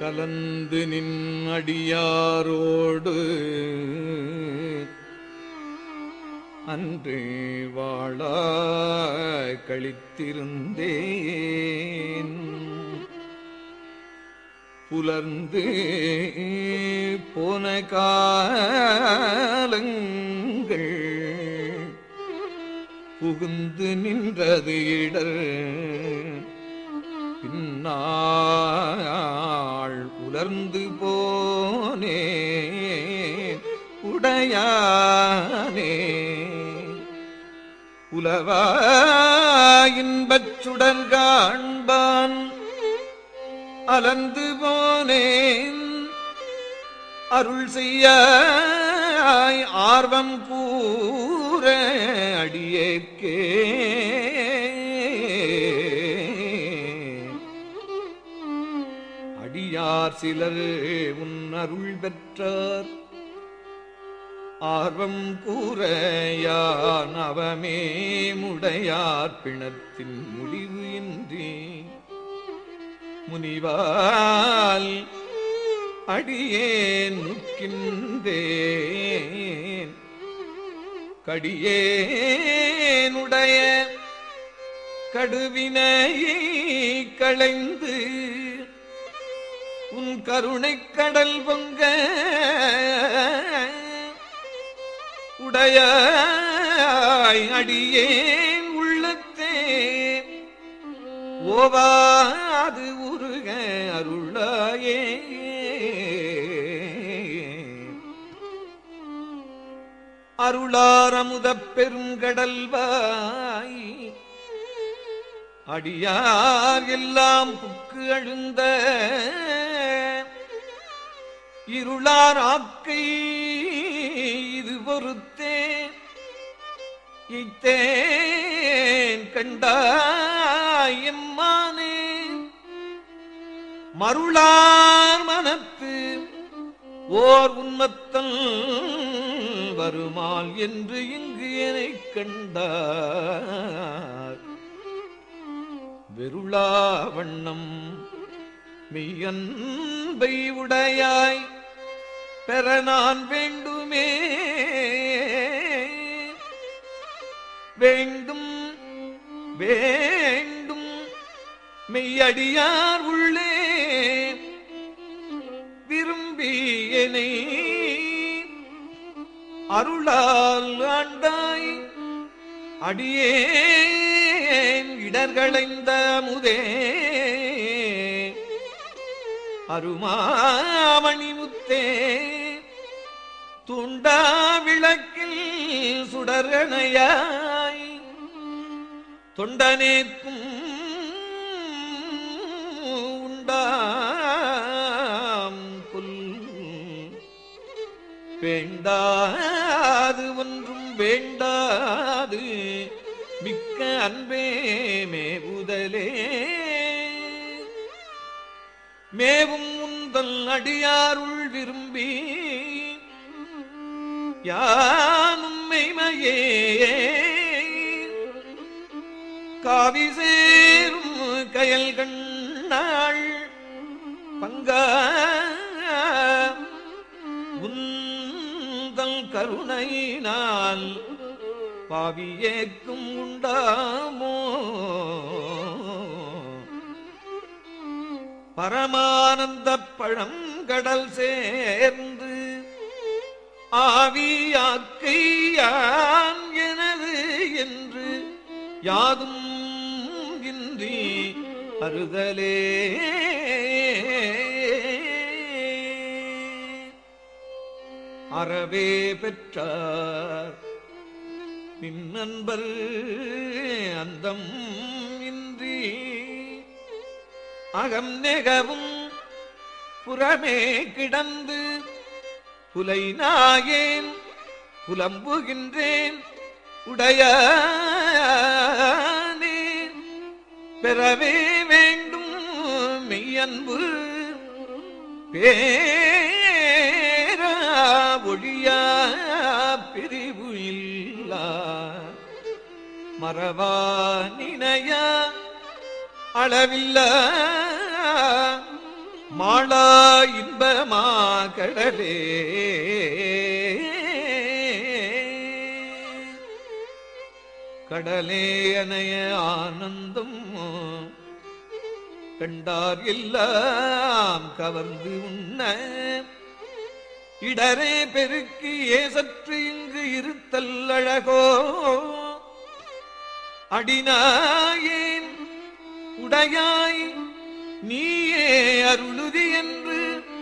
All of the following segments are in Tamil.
கலந்து நின் அடியாரோடு அன்று வாழ கழித்திருந்தேன் புலர்ந்து போன காலங்கள் புகுந்து நின்றது இடர் பின்னாள் உலர்ந்து போனே உடையானே உலவா இன்பச் சுடர் காண்பான் அலந்து போனேன் அருள் செய்ய ஆர்வம் கூற அடியேற்கே அடியார் சிலர் உன் அருள் பெற்றார் ஆர்வம் கூற யான் அவமே முடையார் பிணத்தின் முடிவு இன்றி முனிவால் அடியேன் முக்கின்றேன் கடியேனுடைய கடுவினையை களைந்து உன் கருணைக் கடல் பொங்க உடையாய் அடியேன் உள்ளத்தே ஓவாது உருக அருளாயே அருளாரமுதப் பெருங்கடல்வாய் அடியார் எல்லாம் புக்கு அழுந்த இருளார் ஆக்கை இது பொறுத்தே இத்தேன் கண்டாய் எம்மானே மருளார் மனத்து ஓர் உன்மத்தல் வருமால் என்று இங்கு எனக் கண்டார் வெருளா வண்ணம் மெய்யன்பை உடையாய் பெற நான் வேண்டுமே வேண்டும் வேண்டும் மெய்யடியார் உள்ளே விரும்பி என்னை அருளால் ஆண்டாய் அடியேன் இடர்களைந்த முதே அருமாமணி முத்தே துண்டா விளக்கில் சுடரணையாய் தொண்டனேக்கும் உண்டாம் புல் வேண்டாது ஒன்றும் வேண்டாது மிக்க அன்பே மேவுதலே மேவும் உந்தல் அடியாருள் விரும்பி யானும் மெய்மையே காவி சேரும் கயல் கண்ணாள் பங்கா உந்தல் கருணையினால் பாவியேக்கும் உண்டாமோ பரமானந்த பழங்கடல் சேர்ந்து ஆவியாக்கையான் எனது என்று யாதும் இன்றி அறுதலே அறவே பெற்றார் நின் நண்பர் அந்தம் இன்றி அகம் நெகவும் புறமே கிடந்து புலை நாயேன் புலம்புகின்றேன் உடையானே பெறவே வேண்டும் மெய்யன்பு பேரா ஒழியா பிரிவு இல்லா மறவா நினையா அளவில்ல மாளா இன்பமா கடலே கடலே அணைய ஆனந்தம் கண்டார் எல்லாம் கவர்ந்து உண்ண இடரே பெருக்கி ஏசற்று இங்கு இருத்தல் அழகோ அடினாயேன் உடையாய் நீயே அருளுதி என்று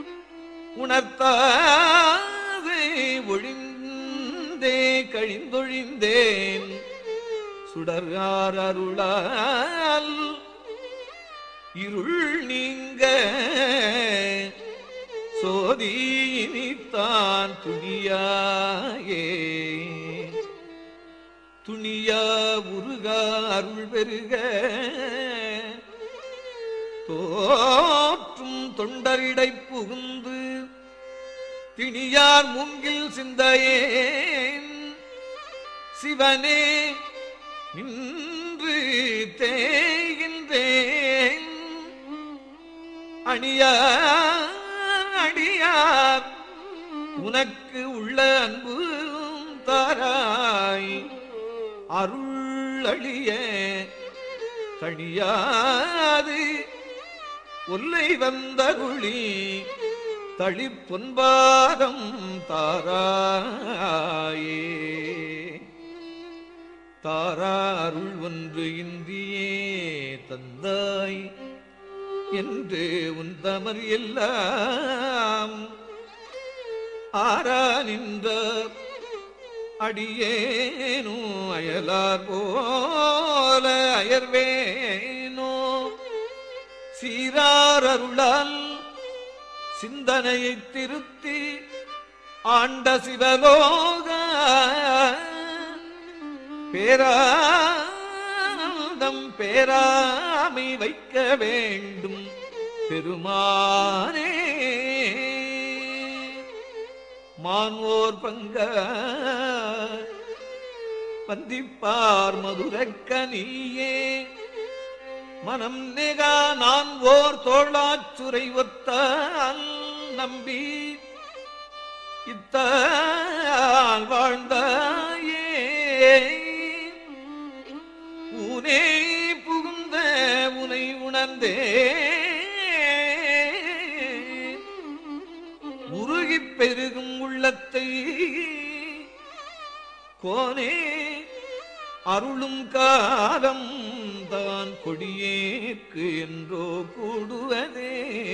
உணர்த்தாதே ஒழிந்தே கழிந்தொழிந்தேன் சுடர்கார் அருளால் இருள் நீங்க சோதினித்தான் துணியாயே துணியா உருகா அருள் பெருக தோற்றும் தொண்டரிடை புகுந்து திணியார் மூங்கில் சிந்தையேன் சிவனே நின்று தேகின்றேன் அணியார் அடியார் உனக்கு உள்ள அன்பு தாராய் அருள் அழிய தழியாது ஒல்லை வந்தருளி தளிப்பொன்பாதம் தாராயே தாரா அருள் ஒன்று இன்றியே தந்தாய் என்று உன் தமர் எல்லாம் ஆரா நின்ற அடியேனோ அயலார் போல அயர்வேனோ சீரார் அருளால் சிந்தனையை திருத்தி ஆண்ட சிவலோக பேரானந்தம் பேராமை வைக்க வேண்டும் பெருமானே மான்வோர் பங்க பந்திப்பார் மதுரக்கனியே மனம் நெகா நான் ஓர் தோளாச்சுரை ஒத்தால் நம்பி இத்தால் வாழ்ந்தாயே ஊனே புகுந்த உனை உணர்ந்தே உருகிப் பெருகும் உள்ளத்தை கோனே அருளும் காலம் தான் கொடியேற்கு என்றோ கூடுவதே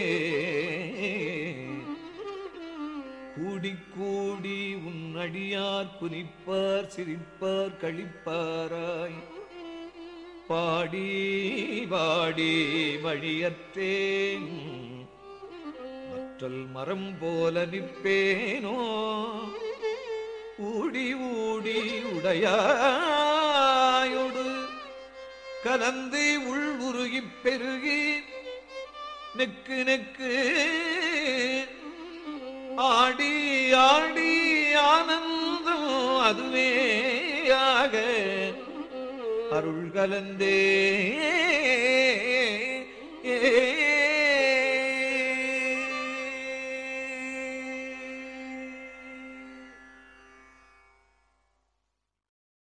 கூடி கூடி உன் அடியார் குனிப்பார் சிரிப்பார் கழிப்பாராய் பாடி பாடி வழியற்றேன் மற்றல் மரம் போல நிற்பேனோ ஊடி ஊடி உடையாயொடு கலந்து உள் உருகிப் பெருகி நெக்கு நெக்கு ஆடி ஆடி ஆனந்தம் அதுவேயாக அருள் கலந்தே